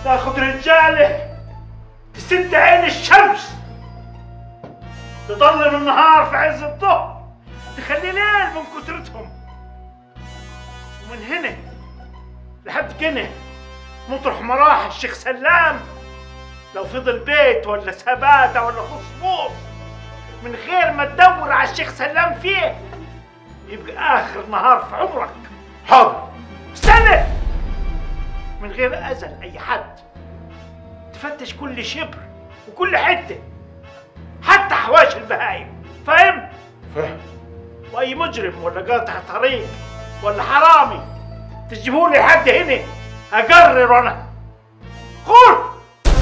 تاخد رجاله تسد عين الشمس تضلم النهار في عز الظهر تخلي ليل من كثرتهم ومن هنا لحد كنه مطرح مراح الشيخ سلام لو فضل بيت ولا سباتة ولا خصبوص من غير ما تدور على الشيخ سلام فيه يبقى آخر نهار في عمرك حاضر استنى من غير أذى أي حد تفتش كل شبر وكل حتة حتى حواشي البهايم فاهم؟ فاهم وأي مجرم ولا قاطع طريق ولا حرامي تجيبوا لي لحد هنا أقرر أنا قول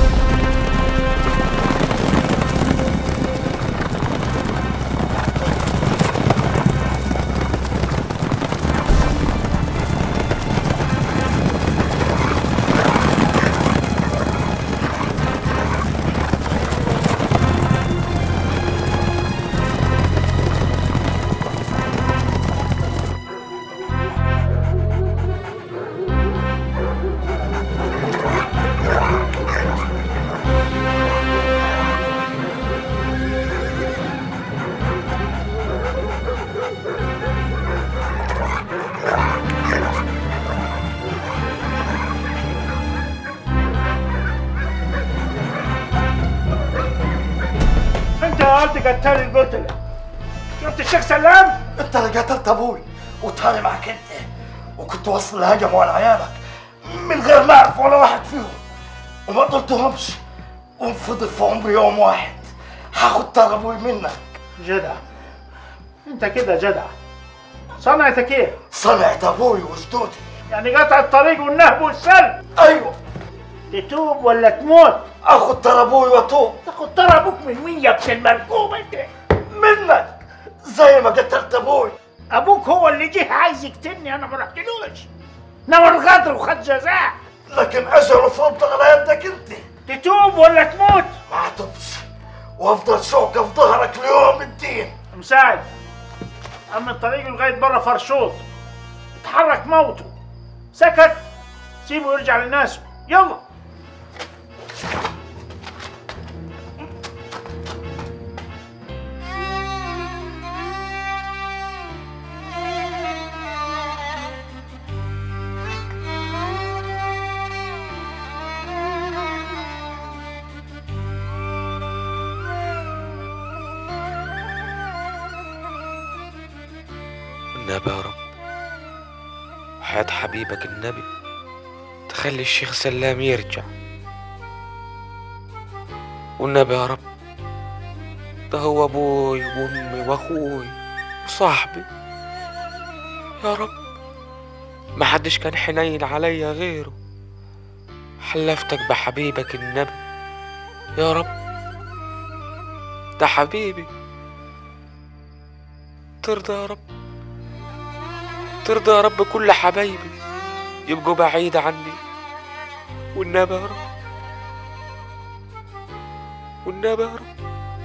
أنت قلت قتل القتلة شفت الشيخ سلام؟ انت اللي قتلت ابوي وتاني معك انت وكنت وصل الهجم على عيالك من غير ما اعرف ولا واحد فيهم وما قلتهمش وانفضل في عمري يوم واحد هاخد تار ابوي منك جدع أنت كده جدع صنعتك إيه؟ صنعت ابوي وجدودي يعني قطع الطريق والنهب والسلب ايوه تتوب ولا تموت؟ اخد تار ابوي واتوب تاخد ترى أبوك من مين يا ابن المركوب أنت؟ منك زي ما قتلت ابوي أبوك هو اللي جه عايز يقتلني أنا ما رحتلوش نور الغدر وخد جزاء لكن اجله فرض على يدك انت تتوب ولا تموت؟ ما هتبص وافضل شوكه في ظهرك ليوم الدين مساعد أما الطريق لغاية برا فرشوط اتحرك موته سكت سيبه يرجع لناسه يلا والنبي يا رب وحياة حبيبك النبي تخلي الشيخ سلام يرجع والنبي يا رب ده هو ابوي وامي واخوي وصاحبي يا رب ما حدش كان حنين عليا غيره حلفتك بحبيبك النبي يا رب ده حبيبي ترضى يا رب ترضى يا رب كل حبايبي يبقوا بعيد عني والنبي يا رب والنبي يا رب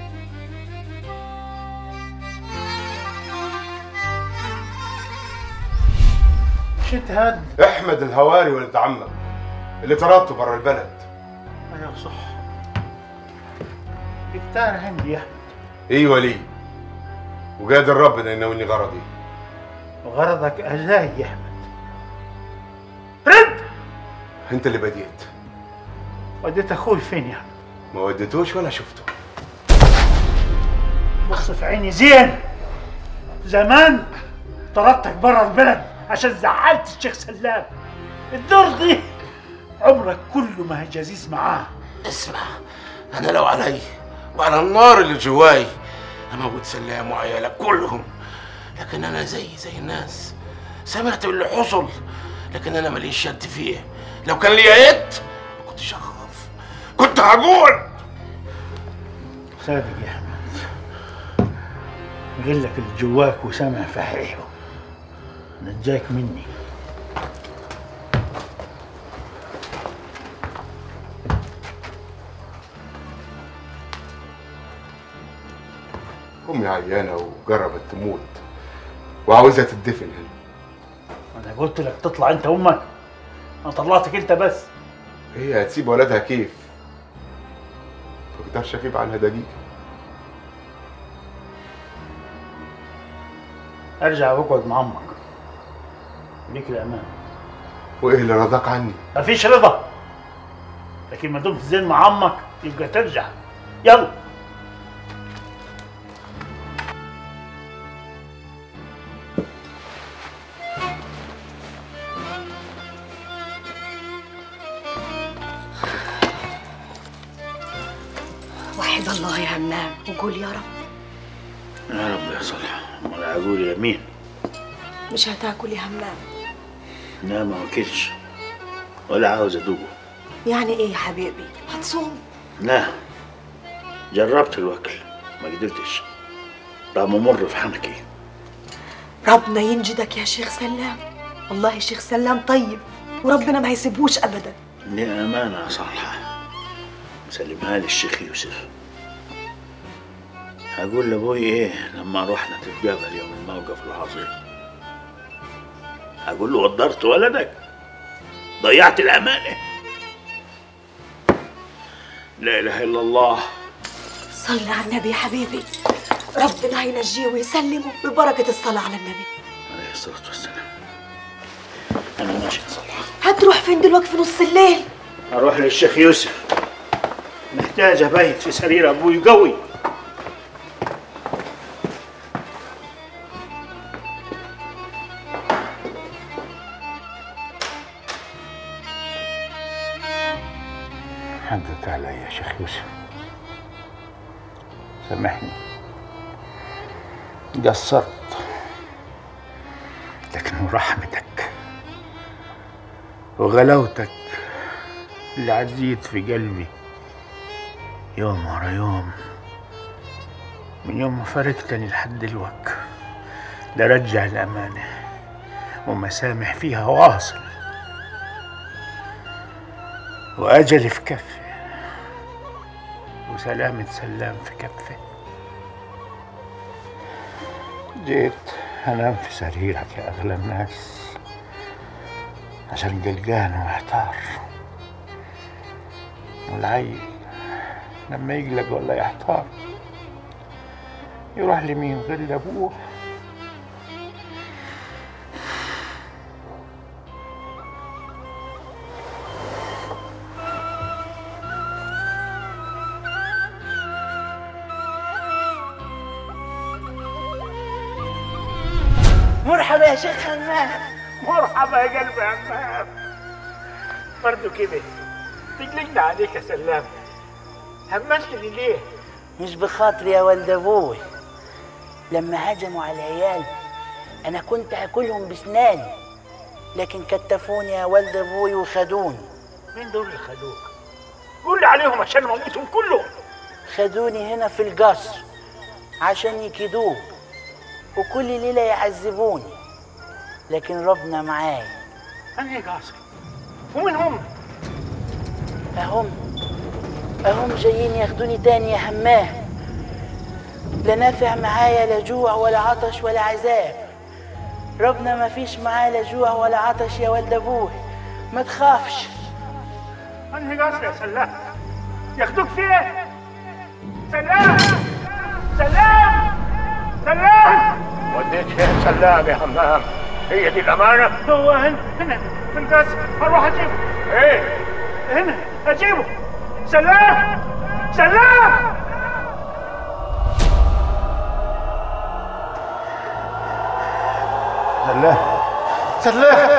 شد هاد احمد الهواري ولد عمك اللي طردته برا البلد ايوه صح بكتار عندي يا أحمد. ايوه ليه وقادر ربنا ينولني غرضي وغرضك ازاي يا احمد رد انت اللي بديت وديت اخوي فين يا احمد ما وديتوش ولا شفته بص في عيني زين زمان طردتك برا البلد عشان زعلت الشيخ سلام الدور دي عمرك كله ما هجازيز معاه اسمع انا لو علي وعلى النار اللي جواي اموت سلام وعيالك كلهم لكن انا زي زي الناس سمعت باللي حصل لكن انا ماليش يد فيه لو كان ليا يد ما كنتش هخاف كنت هقول صادق يا احمد غلك اللي جواك وسامع فحيحه نجاك مني امي عيانه وجربت تموت وعاوزها تدفن هنا انا قلت لك تطلع انت وامك انا طلعتك انت بس هي هتسيب ولدها كيف ما اقدرش اغيب عنها دقيقه ارجع واقعد مع امك ليك الامان وايه اللي رضاك عني مفيش رضا لكن ما دمت زين مع امك يبقى ترجع يلا وحد الله يا همام وقول يا رب يا رب يا صالح امال اقول يمين مش هتاكل يا همام لا ما واكلش ولا عاوز ادوقه يعني ايه يا حبيبي هتصوم لا جربت الوكل ما قدرتش طعمه مر في حنكي ربنا ينجدك يا شيخ سلام والله يا شيخ سلام طيب وربنا ما يسيبوش ابدا دي امانه يا صالحه مسلمها لي الشيخ يوسف هقول لابوي ايه لما رحنا نتقابل يوم الموقف العظيم هقول له وضرت ولدك ضيعت الامانه لا اله الا الله صلي على النبي يا حبيبي ربنا هينجيه ويسلمه ببركة الصلاة على النبي عليه الصلاه والسلام انا ماشي يا صالحه هتروح فين دلوقتي في نص الليل اروح للشيخ يوسف محتاج ابيت في سرير ابوي قوي حقك علي يا شيخ يوسف سامحني قصرت لكن رحمتك وغلاوتك اللي عزيت في قلبي يوم ورا يوم من يوم ما فارقتني لحد دلوقتي لرجع الأمانة ومسامح فيها واصل وأجلي في كفي وسلامة سلام في كفي جيت أنام في سريرك يا أغلى الناس عشان قلقان ومحتار والعيل لما يقلق ولا يحتار يروح لمين غير لأبوه مرحبا يا شيخ همام مرحبا يا قلبي يا عمام برضه كده تقلقنا عليك يا سلام هملتني ليه؟ مش بخاطري يا ولد ابوي لما هجموا على العيال انا كنت هاكلهم بسناني لكن كتفوني يا ولد ابوي وخدوني مين دول اللي خدوك؟ قول لي عليهم عشان اموتهم كلهم خدوني هنا في القصر عشان يكيدوه وكل ليلة يعذبوني لكن ربنا معاي أنهي قاصر؟ ومن هم؟ أهم أهم جايين ياخدوني تاني يا هماه لا نافع معايا لا جوع ولا عطش ولا عذاب ربنا ما فيش معايا لا جوع ولا عطش يا ولد أبوه ما تخافش أنهي قاصر يا سلام؟ ياخدوك فين؟ سلام سلام سلام وديت فين سلام يا همام؟ هي دي الأمانة؟ هو هنا هنا في القصر هروح أجيبه إيه؟ هنا أجيبه سلام سلام سلام سلام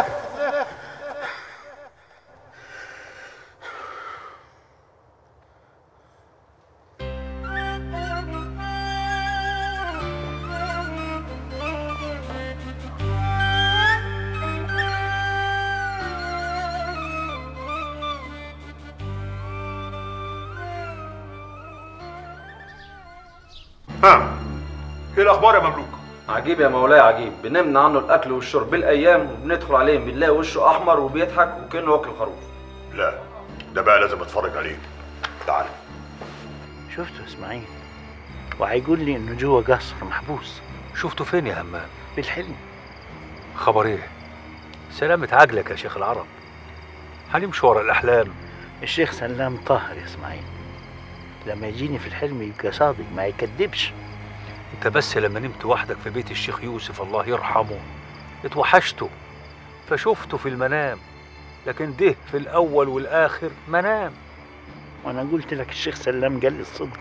ها ايه الاخبار يا مملوك عجيب يا مولاي عجيب بنمنع عنه الاكل والشرب بالايام وبندخل عليه بنلاقي وشه احمر وبيضحك وكانه واكل خروف لا ده بقى لازم اتفرج عليه تعال شفته اسماعيل وهيقول لي انه جوه قصر محبوس شفته فين يا همام بالحلم خبر ايه سلامة عقلك يا شيخ العرب هنمشي ورا الأحلام الشيخ سلام طاهر يا اسماعيل لما يجيني في الحلم يبقى صادق ما يكذبش انت بس لما نمت وحدك في بيت الشيخ يوسف الله يرحمه اتوحشته فشفته في المنام لكن ده في الاول والاخر منام وانا قلت لك الشيخ سلام قال لي الصدق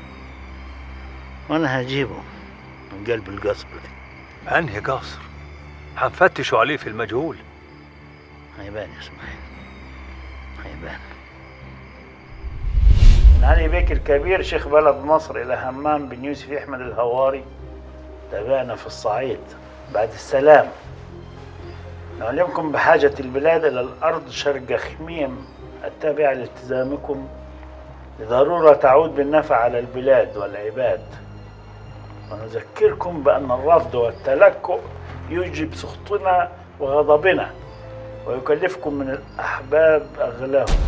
وانا هجيبه من قلب القصر دي انهي قصر هنفتشوا عليه في المجهول هيبان يا اسماعيل هيبان من علي بيك الكبير شيخ بلد مصر إلى همام بن يوسف أحمد الهواري تابعنا في الصعيد بعد السلام نعلمكم بحاجة البلاد إلى الأرض شرق خميم التابعة لالتزامكم لضرورة تعود بالنفع على البلاد والعباد ونذكركم بأن الرفض والتلكؤ يوجب سخطنا وغضبنا ويكلفكم من الأحباب أغلاهم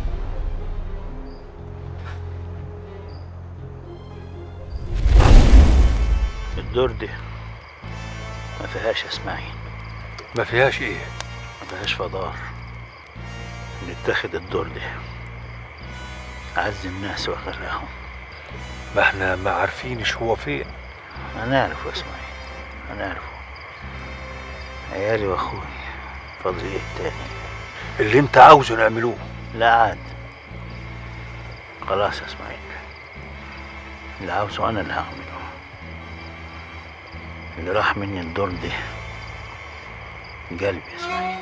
الدور دي ما فيهاش اسماعيل ما فيهاش ايه ما فيهاش فضار نتخذ الدور ده أعز الناس وأغلاهم ما احنا ما عارفينش هو فين هنعرفه يا اسماعيل هنعرفه عيالي واخوي فاضل ايه تاني اللي انت عاوزه نعملوه لا عاد خلاص يا اسماعيل اللي عاوزه انا اللي هعمله اللي راح مني الدور ده قلبي يا اسماعيل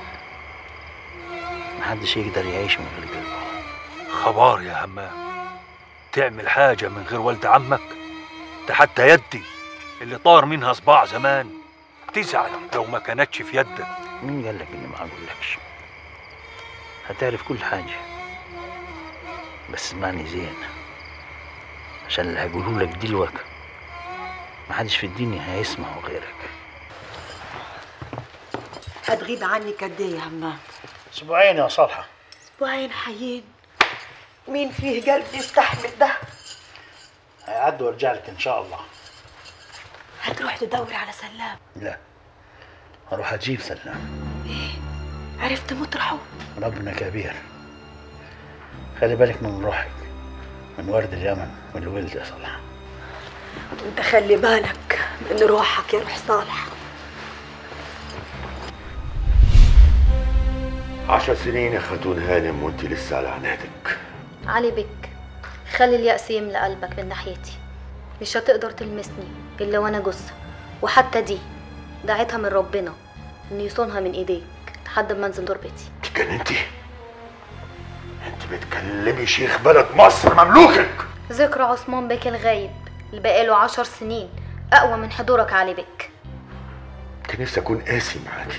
محدش يقدر يعيش من غير قلبه خبار يا همام تعمل حاجة من غير والد عمك ده حتى يدي اللي طار منها صباع زمان تزعل لو ما كانتش في يدك مين قال لك اني ما اقولكش هتعرف كل حاجة بس اسمعني زين عشان اللي هقوله لك دلوقتي محدش في الدنيا هيسمعه غيرك هتغيب عني قد ايه يا همام اسبوعين يا صالحة اسبوعين حيين مين فيه قلب يستحمل ده هيعدوا وارجع لك ان شاء الله هتروح تدور على سلام لا هروح اجيب سلام عرفت مطرحه ربنا كبير خلي بالك من روحك من ورد اليمن والولد يا صالحة وانت خلي بالك من روحك يا روح صالح عشر سنين يا خاتون هانم وانت لسه على عنادك علي بك خلي اليأس يملى قلبك من ناحيتي مش هتقدر تلمسني إلا وأنا جثة وحتى دي دعيتها من ربنا إنه يصونها من إيديك لحد ما أنزل تربتي اتجننتي انت بتكلمي شيخ بلد مصر مملوكك ذكرى عثمان بك الغايب اللي بقاله عشر سنين أقوى من حضورك علي بك كان نفسي اكون قاسي معاكي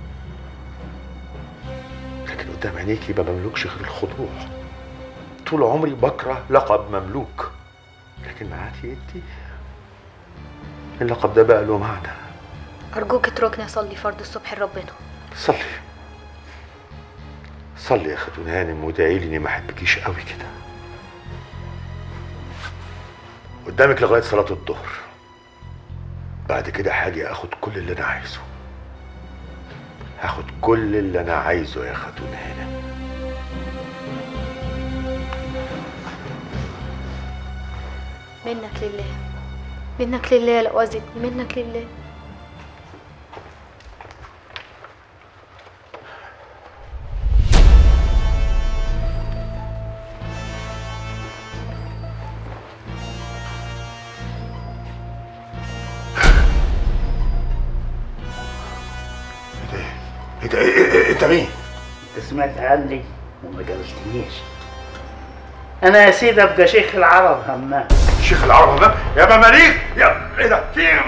لكن قدام عينيكي ما بملكش غير الخضوع طول عمري بكره لقب مملوك لكن معاكي انت اللقب ده بقى له معنى أرجوك اتركني أصلي فرض الصبح لربنا صلي صلي يا خاتون هانم وادعي لي اني ما احبكيش قوي كده قدامك لغايه صلاه الظهر بعد كده هاجي اخد كل اللي انا عايزه هاخد كل اللي انا عايزه يا خاتون هانم منك لله منك لله لو أذيتني منك لله انت انت مين؟ انت سمعت عني وما قابلتنيش انا يا سيدي ابقى شيخ العرب همام شيخ العرب ده يا مماليك يا ايه ده في إيه؟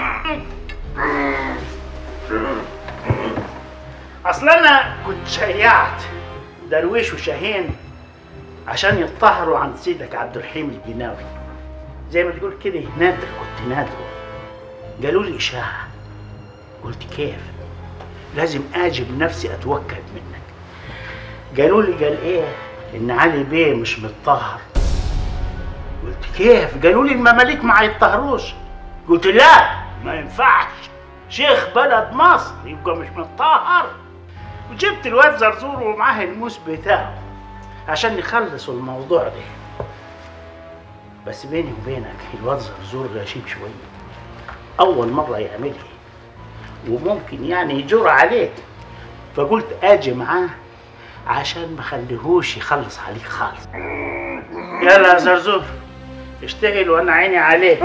اصل انا كنت شيعت درويش وشاهين عشان يتطهروا عند سيدك عبد الرحيم الجناوي زي ما تقول كده نادر كنت نادر قالوا لي اشاعه قلت كيف لازم اجي بنفسي اتوكد منك قالوا لي قال ايه ان علي بيه مش متطهر قلت كيف قالوا لي المماليك ما يتطهروش قلت لا ما ينفعش شيخ بلد مصر يبقى مش متطهر وجبت الواد زرزور ومعاه الموس بتاعه عشان نخلص الموضوع ده بس بيني وبينك الواد زرزور غشيم شويه اول مره يعملها وممكن يعني يجور عليك فقلت اجي معاه عشان ما خليهوش يخلص عليك خالص يلا يا زرزور اشتغل وانا عيني عليك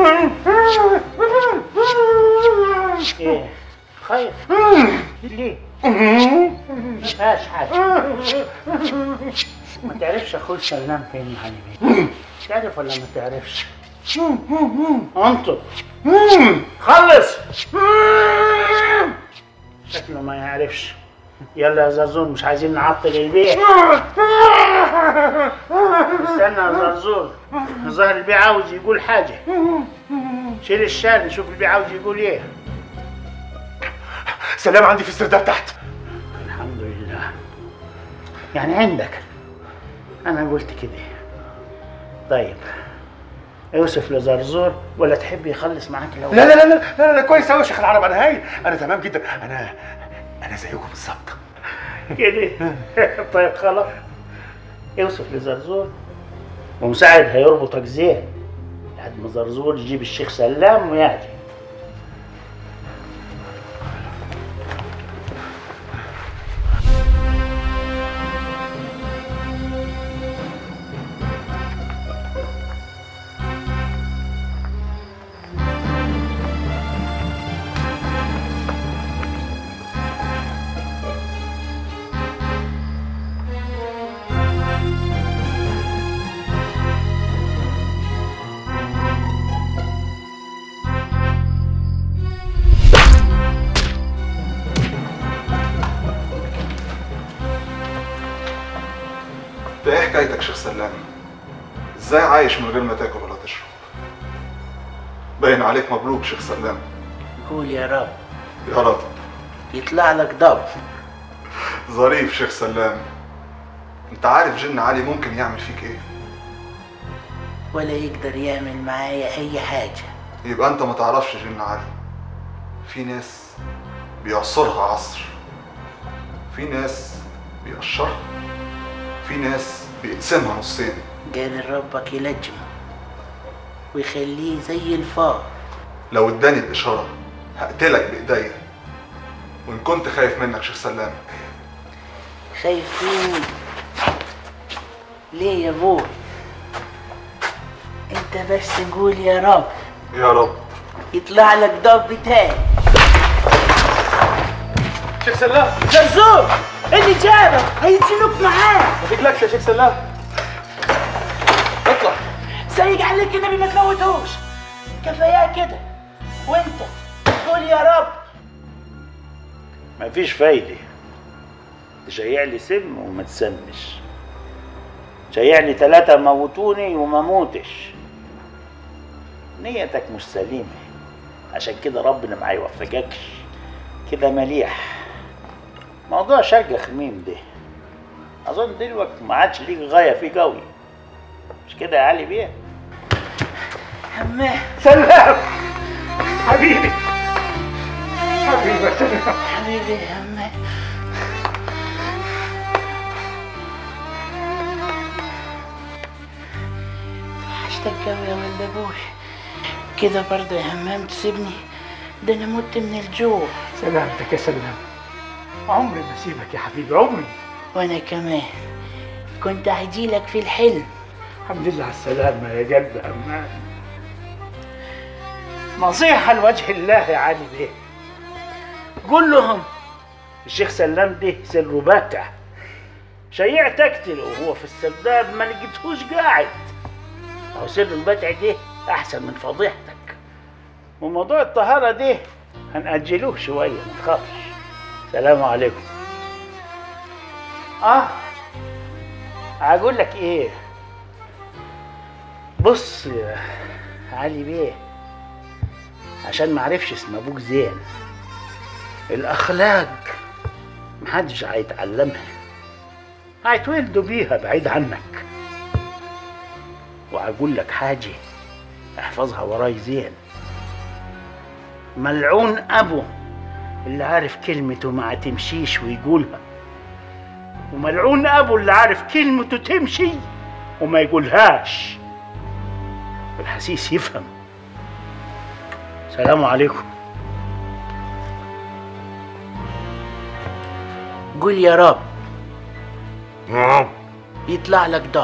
ايه خايف ليه ما فيهاش حاجه ما تعرفش اخوي سلام فين يا حبيبي تعرف ولا ما تعرفش انطق خلص شكله ما يعرفش يلا يا زرزور مش عايزين نعطل البيع استنى يا زرزور ظهر البيع عاوز يقول حاجة شيل الشال نشوف البيع عاوز يقول ايه سلام عندي في السرداب تحت الحمد لله يعني عندك انا قلت كده طيب يوسف لزرزور ولا تحب يخلص معاك لو لا لا لا لا لا, لا كويس قوي يا شيخ العرب انا هايل انا تمام جدا انا انا زيكم بالظبط كده طيب خلاص يوسف لزرزور ومساعد هيربطك زين لحد ما زرزور يجيب الشيخ سلام ويعجي انت ايه حكايتك شيخ سلام ازاي عايش من غير ما تاكل ولا تشرب باين عليك مبروك شيخ سلام قول يا رب يا رب يطلع لك ضب ظريف شيخ سلام انت عارف جن علي ممكن يعمل فيك ايه ولا يقدر يعمل معايا اي حاجة يبقى انت ما تعرفش جن علي في ناس بيعصرها عصر في ناس بيقشرها في ناس بيقسمها نصين قال ربك يلجمه ويخليه زي الفار لو اداني الاشاره هقتلك بايديا وان كنت خايف منك شيخ سلام خايف مني ليه يا ابوي انت بس قول يا رب يا رب يطلع لك ضب تاني شيخ سلام زرزور اللي جابك هيدفنوك معاه ما تقلقش يا شيخ سلام اطلع سايق عليك النبي ما تموتوش كفاياه كده وانت قول يا رب مفيش فايدة تشيع لي سم وما تسمش شيع لي ثلاثة موتوني وما موتش نيتك مش سليمة عشان كده ربنا ما هيوفقكش كده مليح موضوع شرق خميم ده اظن دلوقتي ما عادش ليك غاية فيه قوي مش كده يا علي بيه هماه سلام حبيبي حبيبي سلام حبيبي هماه وحشتك قوي يا ولد ابوي كده برضه يا همام تسيبني ده انا مت من الجوع سلامتك يا سلام عمري ما اسيبك يا حبيبي عمري وانا كمان كنت هجيلك في الحلم الحمد لله على السلامة يا جد أمان نصيحة لوجه الله يا علي بيه قول لهم الشيخ سلام ده سره باتع شيع تقتله وهو في السرداب ما لقيتهوش قاعد هو سر البتع ده أحسن من فضيحتك وموضوع الطهارة ده هنأجلوه شوية ما تخافش سلام عليكم اه هقول لك ايه بص يا علي بيه عشان ما عرفش اسم ابوك زين الاخلاق محدش هيتعلمها هيتولدوا بيها بعيد عنك وهقول لك حاجة احفظها وراي زين ملعون ابو اللي عارف كلمته ما تمشيش ويقولها وملعون ابو اللي عارف كلمته تمشي وما يقولهاش والحسيس يفهم سلام عليكم قول يا رب يطلع لك ضب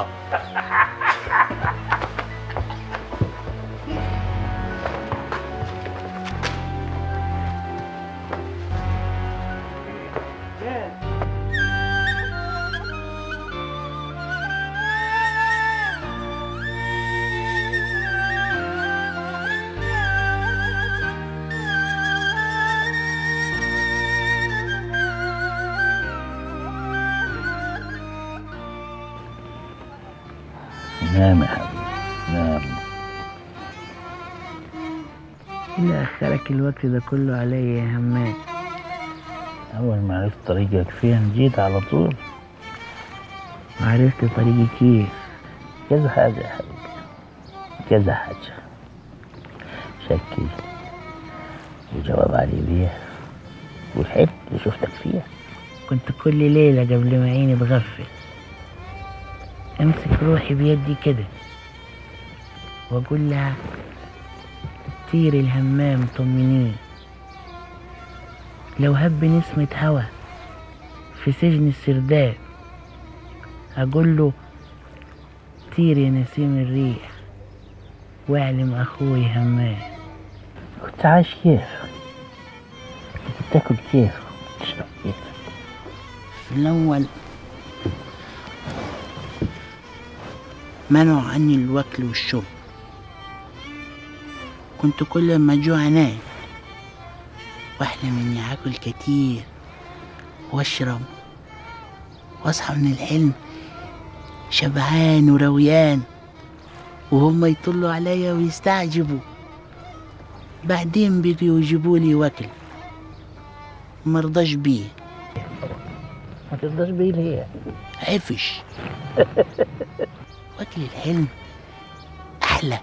نام يا حبيبي نام اللي أخرك الوقت ده كله عليا يا همام أول ما عرفت طريقك فين جيت على طول عرفت طريقي كيف كذا حاجة يا حبيبي كذا حاجة شكل وجواب علي بيها والحب اللي شفتك فيها كنت كل ليلة قبل ما عيني تغفل امسك روحي بيدي كده واقول لها طيري الهمام طمنيه لو هب نسمة هوا في سجن السرداب اقول له طير يا نسيم الريح واعلم اخوي همام كنت عايش كيف كنت بتاكل كيف تشرب كيف في الأول منعوا عني الوكل والشرب كنت كل ما أجوع أنام وأحلم إني آكل كتير وأشرب وأصحى من الحلم شبعان ورويان وهم يطلوا عليا ويستعجبوا بعدين بيجوا يجيبوا لي وكل مرضاش بيه ما ترضاش بيه ليه عفش واكل الحلم احلى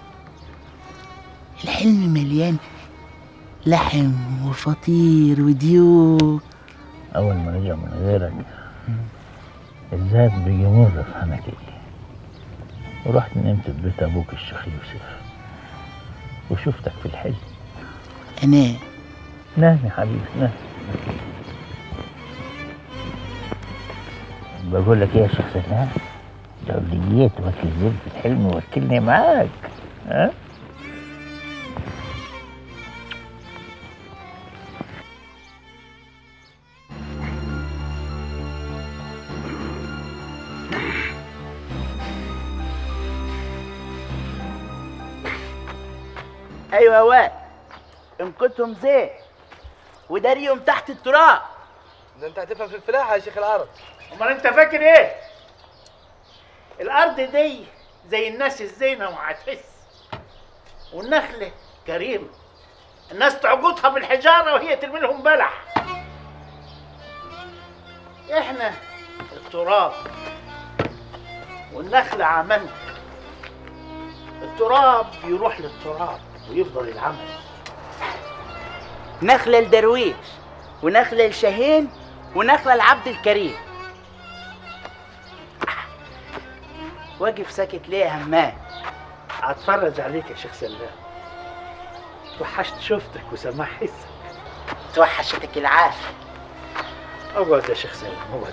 الحلم مليان لحم وفطير وديوك أول ما رجع من غيرك الذات بيجي مر في حنكي ورحت نمت في بيت أبوك الشيخ يوسف وشفتك في الحلم أنا نام يا حبيبي نام بقول لك ايه يا شيخ سلام لو لقيت وكل زين في الحلم وكلني معاك ها ايوه يا واد امكتهم زين وداريهم تحت التراب ده انت هتفهم في الفلاحه يا شيخ العرب امال انت فاكر ايه الارض دي زي الناس الزينه وهتحس والنخله كريمه الناس تعقدها بالحجاره وهي ترمي لهم بلح احنا التراب والنخله عملنا التراب يروح للتراب ويفضل العمل نخلة الدرويش ونخلة الشاهين ونخلة العبد الكريم واقف ساكت ليه يا همام اتفرج عليك يا شيخ سلام توحشت شفتك وسماع حسك توحشتك العافية اقعد يا شيخ سلام اقعد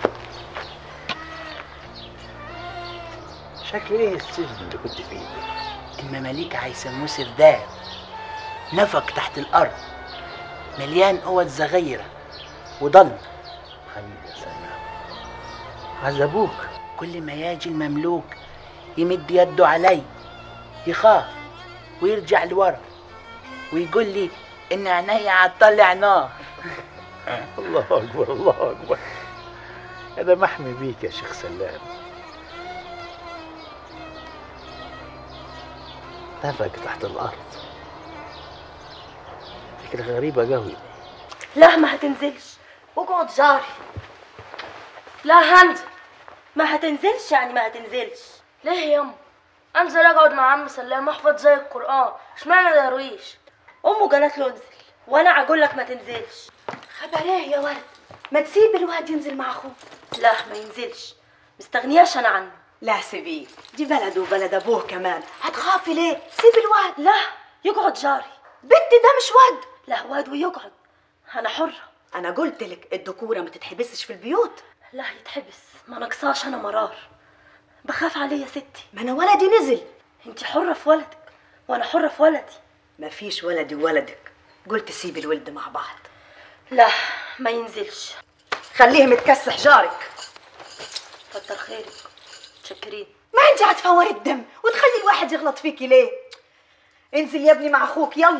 شكل ايه السجن اللي كنت فيه المماليك هيسموه سرداب نفق تحت الأرض مليان أوض صغيرة وضلمة حبيبي يا سلام عذبوك كل ما يجي المملوك يمد يده علي يخاف ويرجع لورا ويقول لي إن عينيا هتطلع نار الله اكبر الله اكبر انا محمي بيك يا شيخ سلام نفق تحت الارض فكرة غريبة قوي لا ما هتنزلش اقعد جاري لا هنزل ما هتنزلش يعني ما هتنزلش ليه ياما انزل اقعد مع عم سلام احفظ زي القران اشمعنى درويش امه قالت له انزل وانا اقول لك ما تنزلش خبر ايه يا ولد ما تسيب الواد ينزل مع اخوه لا ما ينزلش مستغنياش انا عنه لا سيبيه دي بلد وبلد ابوه كمان هتخافي ليه سيبي الواد لا يقعد جاري بنتي ده مش واد لا واد ويقعد انا حرة انا قلت لك الذكوره ما تتحبسش في البيوت لا يتحبس ما نقصاش انا مرار بخاف عليه يا ستي ما انا ولدي نزل انت حرة في ولدك وانا حرة في ولدي مفيش ولدي وولدك قلت سيبي الولد مع بعض لا ما ينزلش خليه متكسح جارك كتر خيرك متشكرين ما انت هتفوري الدم وتخلي الواحد يغلط فيكي ليه انزل يا ابني مع اخوك يلا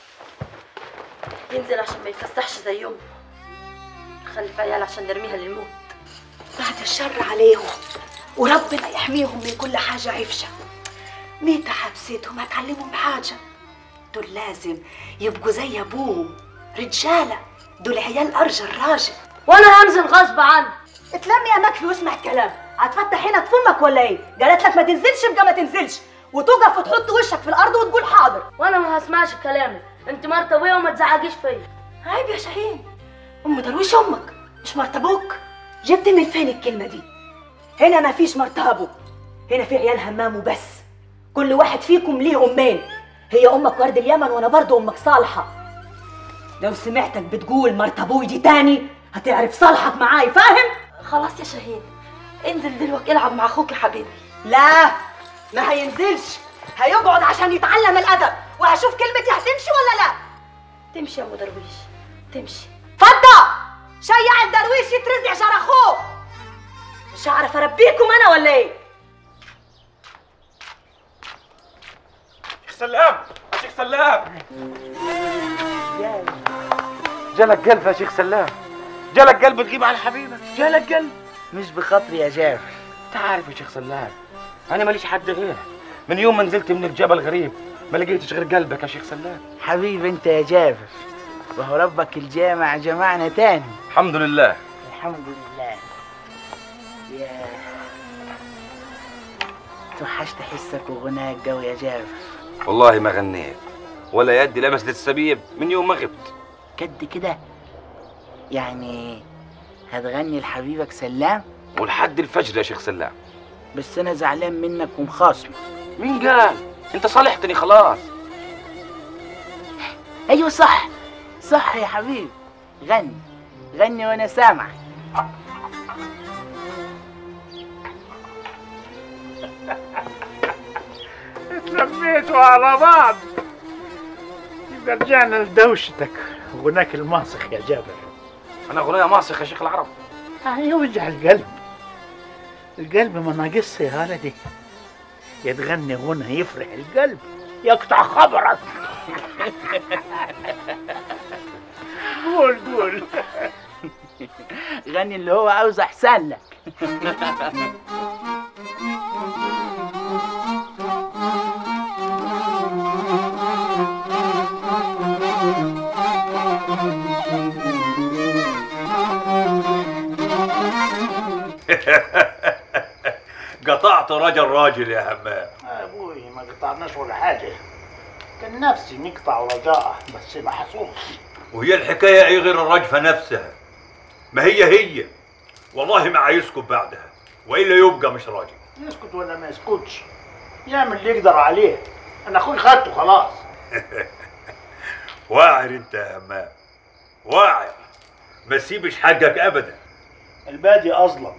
ينزل عشان ما يتفسحش زي امه خلف عيال عشان نرميها للموت بعد الشر عليهم وربنا يحميهم من كل حاجة عفشة ميتة حبستهم هتعلمهم حاجة دول لازم يبقوا زي أبوهم رجالة دول عيال أرجل راجل وانا هنزل غصب عني اتلمي يا مكفي واسمع الكلام هتفتح هنا في فمك ولا ايه؟ قالت لك ما تنزلش يبقى ما تنزلش وتقف وتحط وشك في الارض وتقول حاضر وانا ما هسمعش كلامك انت مرت ابويا وما تزعجيش فيا عيب يا شاهين ام درويش امك مش مرت ابوك جبت من فين الكلمه دي هنا ما فيش مرت ابو هنا في عيال همام وبس كل واحد فيكم ليه امين هي امك ورد اليمن وانا برضو امك صالحه لو سمعتك بتقول مرت ابوي دي تاني هتعرف صالحك معاي فاهم خلاص يا شاهين انزل دلوقتي العب مع اخوك يا حبيبي لا ما هينزلش هيقعد عشان يتعلم الادب وهشوف كلمتي هتمشي ولا لا تمشي يا ام درويش تمشي فضة شيع الدرويش يترزع شر اخوه مش هعرف اربيكم انا ولا ايه شيخ سلام شيخ سلام جالك قلب يا شيخ سلام جالك قلب تغيب على حبيبك جالك قلب مش بخاطري يا جابر انت عارف يا شيخ سلام انا ماليش حد غيرك من يوم ما نزلت من الجبل غريب ما لقيتش غير قلبك يا شيخ سلام حبيبي انت يا جابر وهو ربك الجامع جمعنا تاني الحمد لله الحمد لله يا توحشت حسك وغناك جو يا جابر والله ما غنيت ولا يدي لمست السبيب من يوم ما غبت كد كده يعني هتغني لحبيبك سلام ولحد الفجر يا شيخ سلام بس انا زعلان منك ومخاصمك مين قال انت صالحتني خلاص ايوه صح صح يا حبيبي غني غني وانا سامعك اتلميتوا على بعض يبقى رجعنا لدوشتك غناك الماسخ يا جابر انا غنايا ماسخ يا شيخ العرب آه يوجع القلب القلب ما ناقص يا ولدي يا تغني غنى يفرح القلب يقطع خبرك قول قول غني اللي هو عاوز احسن لك قطعت رجل راجل يا همام يا ابوي ما قطعناش ولا حاجه كان نفسي نقطع رجاءه بس ما حصلش وهي الحكاية ايه غير الرجفة نفسها ما هي هي والله ما عايزكم بعدها والا يبقى مش راجل يسكت ولا ما يسكتش يعمل اللي يقدر عليه انا اخوي خدته خلاص واعر انت يا همام واعر ما تسيبش حقك ابدا البادي اظلم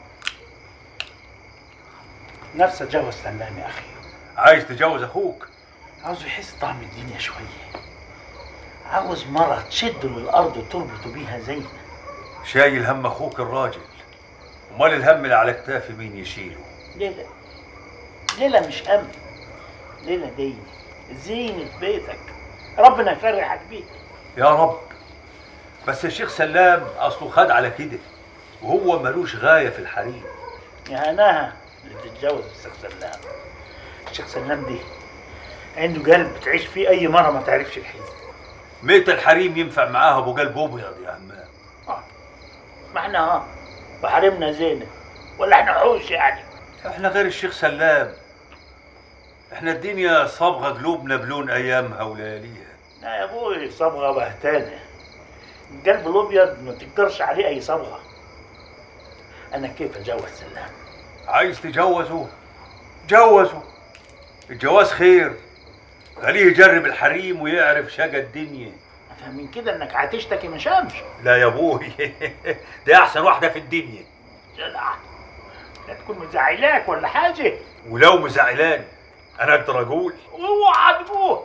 نفسي اتجوز سلام يا اخي عايز تجوز اخوك عاوز يحس طعم الدنيا شويه عاوز مرة تشده للأرض وتربطه بيها زي شايل هم اخوك الراجل امال الهم اللي على كتافي مين يشيله ليلى ليلى مش أمن ليلى دي زينة بيتك ربنا يفرحك بيه يا رب بس الشيخ سلام اصله خد على كده وهو ملوش غايه في الحريم يا هناها اللي بتتجوز الشيخ سلام الشيخ سلام دي عنده قلب تعيش فيه أي مرة ما تعرفش الحزن ميت الحريم ينفع معاها ابو قلب ابيض يا همام ما احنا ها وحرمنا زينة ولا احنا حوش يعني احنا غير الشيخ سلام احنا الدنيا صبغه قلوبنا بلون ايامها ولياليها لا يا ابوي صبغة بهتانة القلب الأبيض ما تقدرش عليه أي صبغة انا كيف اتجوز سلام عايز تجوزه جوزه الجواز خير خليه يجرب الحريم ويعرف شقى الدنيا افهم من كده انك هتشتكي من شمس لا يا ابوي دي احسن واحده في الدنيا جدع لا تكون مزعلاك ولا حاجه ولو مزعلاني انا اقدر اقول اوعى تقول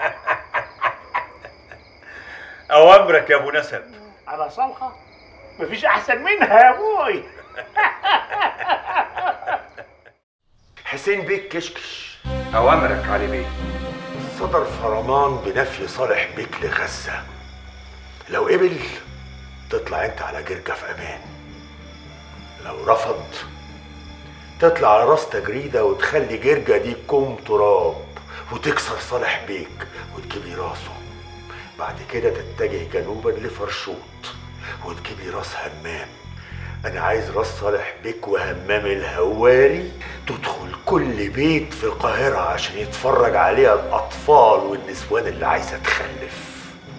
اوامرك يا ابو نسب على صلخه مفيش احسن منها يا ابوي حسين بيك كشكش اوامرك علي بيه صدر فرمان بنفي صالح بيك لغزة لو قبل تطلع انت على جرجة في امان لو رفض تطلع على راس تجريدة وتخلي جرجة دي كوم تراب وتكسر صالح بيك وتجيبي راسه بعد كده تتجه جنوبا لفرشوط وتجيبي راس همام انا عايز راس صالح بيك وهمام الهواري تدخل كل بيت في القاهرة عشان يتفرج عليها الأطفال والنسوان اللي عايزة تخلف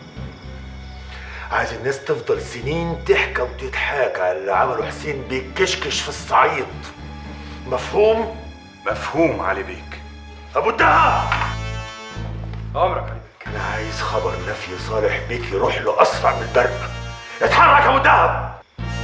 عايز الناس تفضل سنين تحكى وتضحك على اللي عمله حسين بيك كشكش في الصعيد مفهوم؟ مفهوم علي بيك أبو الدهب امرك علي بيك أنا عايز خبر نفي صالح بيك يروح له أسرع من البرق اتحرك يا أبو الدهب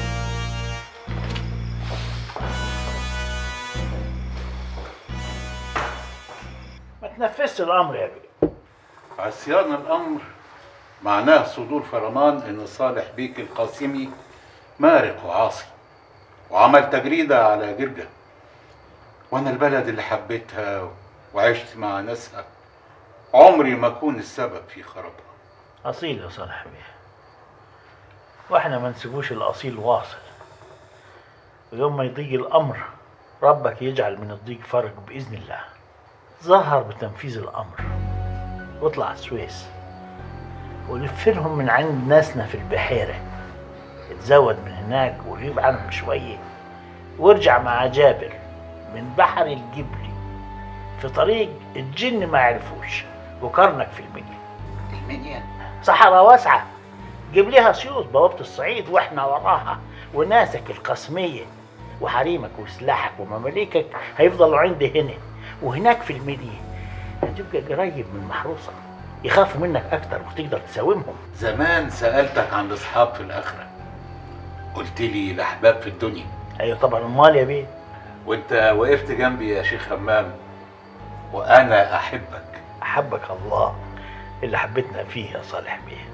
ما تنفذش الامر يا بيه عصيان الأمر معناه صدور فرمان إن صالح بيك القاسمي مارق وعاصي وعمل تجريدة على جرجة وأنا البلد اللي حبيتها وعشت مع ناسها عمري ما أكون السبب في خرابها اصيل يا صالح بيه واحنا ما نسيبوش الاصيل واصل ويوم ما يضيق الامر ربك يجعل من الضيق فرج باذن الله ظهر بتنفيذ الامر واطلع السويس ولف لهم من عند ناسنا في البحيره اتزود من هناك وغيب عنهم شويه وارجع مع جابر من بحر الجبلي في طريق الجن ما عرفوش وكرنك في المنيا المنيا صحراء واسعة جيب ليها سيوط بوابة الصعيد واحنا وراها وناسك القسمية وحريمك وسلاحك ومماليكك هيفضلوا عندي هنا وهناك في المنيا هتبقى قريب من محروسة يخافوا منك أكتر وتقدر تساومهم زمان سألتك عن الأصحاب في الآخرة قلت لي الأحباب في الدنيا أيوة طبعا أمال يا بيه وأنت وقفت جنبي يا شيخ همام وأنا أحبك أحبك الله اللي حبيتنا فيه يا صالح بيه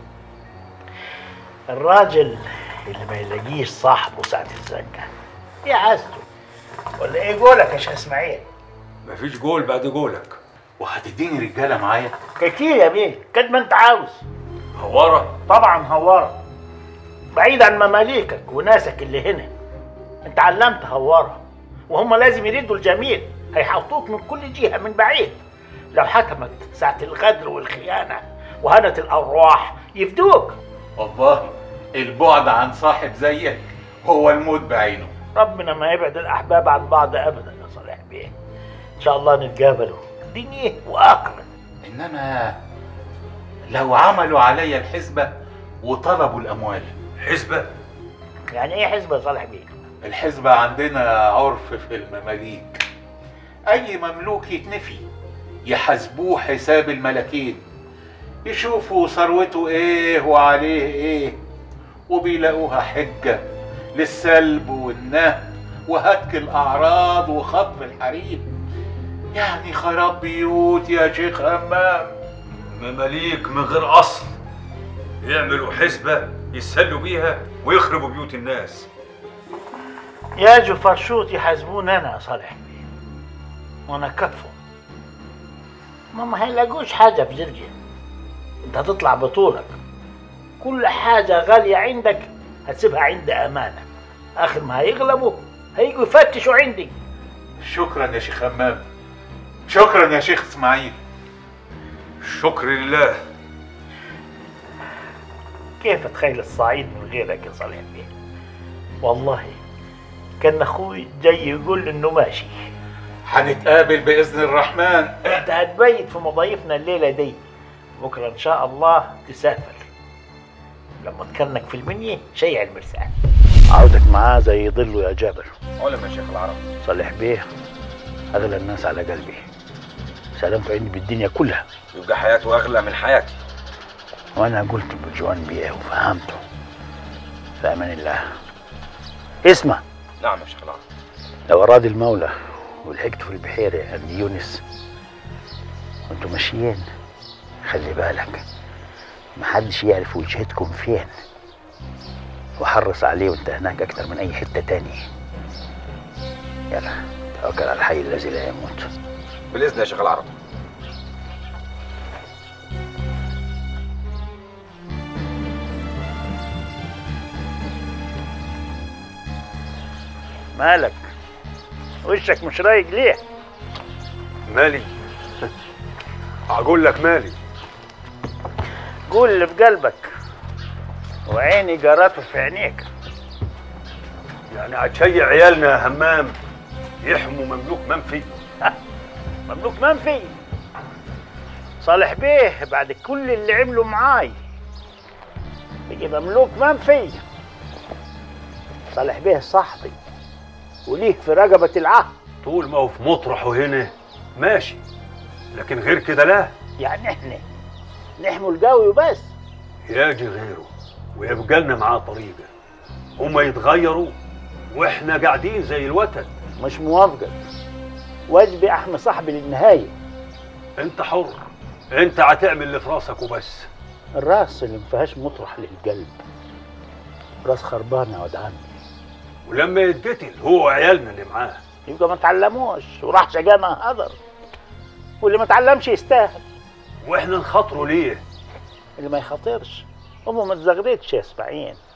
الراجل اللي ما يلاقيش صاحبه ساعة الزنقة يا عزته ولا ايه قولك يا شيخ اسماعيل مفيش جول بعد جولك وهتديني رجالة معايا كتير يا بيه قد ما انت عاوز هوارة طبعا هوارة بعيد عن مماليكك وناسك اللي هنا انت علمت هوارة وهم لازم يردوا الجميل هيحوطوك من كل جهة من بعيد لو حكمت ساعة الغدر والخيانة وهنت الأرواح يفدوك والله البعد عن صاحب زيك هو الموت بعينه ربنا ما يبعد الأحباب عن بعض أبدا يا صالح بيه إن شاء الله نتقابلوا دنيا وآخرة إنما لو عملوا عليا الحسبة وطلبوا الأموال حسبة؟ يعني إيه حسبة يا صالح بيه؟ الحسبة عندنا عرف في المماليك أي مملوك يتنفي يحاسبوه حساب الملكين يشوفوا ثروته ايه وعليه ايه وبيلاقوها حجة للسلب والنهب وهتك الأعراض وخطف الحريم يعني خراب بيوت يا شيخ همام مماليك من غير أصل يعملوا حسبة يتسلوا بيها ويخربوا بيوت الناس يا جو فرشوت يحاسبون أنا يا صالح بيه وأنا كفو ما ما هيلاقوش حاجة في جرجة انت هتطلع بطولك كل حاجة غالية عندك هتسيبها عند أمانة آخر ما هيغلبوا هيجوا يفتشوا عندي شكرا يا شيخ همام شكرا يا شيخ اسماعيل شكر لله كيف اتخيل الصعيد من غيرك يا صالح بيه والله كان اخوي جاي يقول انه ماشي هنتقابل باذن الرحمن انت هتبيت في مضايفنا الليله دي بكره ان شاء الله تسافر لما تكرنك في المنيا شيع المرسال عاوزك معاه زي ظله يا جابر علم يا شيخ العرب صالح بيه اغلى الناس على قلبي سلامته عندي بالدنيا كلها يبقى حياته اغلى من حياتي وانا قلت بجوان بيه وفهمته في امان الله اسمع نعم يا شيخ العرب لو اراد المولى ولحقت في البحيره عند يونس وانتوا ماشيين خلي بالك محدش يعرف وجهتكم فين وحرص عليه وانت هناك اكتر من اي حته تانية يلا توكل على الحي الذي لا يموت بالاذن يا شيخ العرب مالك وشك مش رايق ليه مالي اقول لك مالي قول اللي في قلبك وعيني جراته في عينيك يعني هتشيع عيالنا يا همام يحموا مملوك منفي مملوك منفي صالح بيه بعد كل اللي عمله معاي بيجي مملوك منفي صالح بيه صاحبي وليه في رقبة العهد طول ما هو في مطرحه هنا ماشي لكن غير كده لا يعني احنا نحموا الجوي وبس يجي غيره ويبقى لنا معاه طريقه هما يتغيروا واحنا قاعدين زي الوتد مش موافقة واجبي احمي صاحبي للنهاية انت حر انت هتعمل اللي في راسك وبس الراس اللي مفيهاش مطرح للقلب راس خربان يا واد عمي ولما يتقتل هو وعيالنا اللي معاه يبقى ما تعلموش وراح شجانا هدر واللي ما تعلمش يستاهل واحنا نخاطره ليه اللي ما يخاطرش امه ما اتزغدتش يا اسماعيل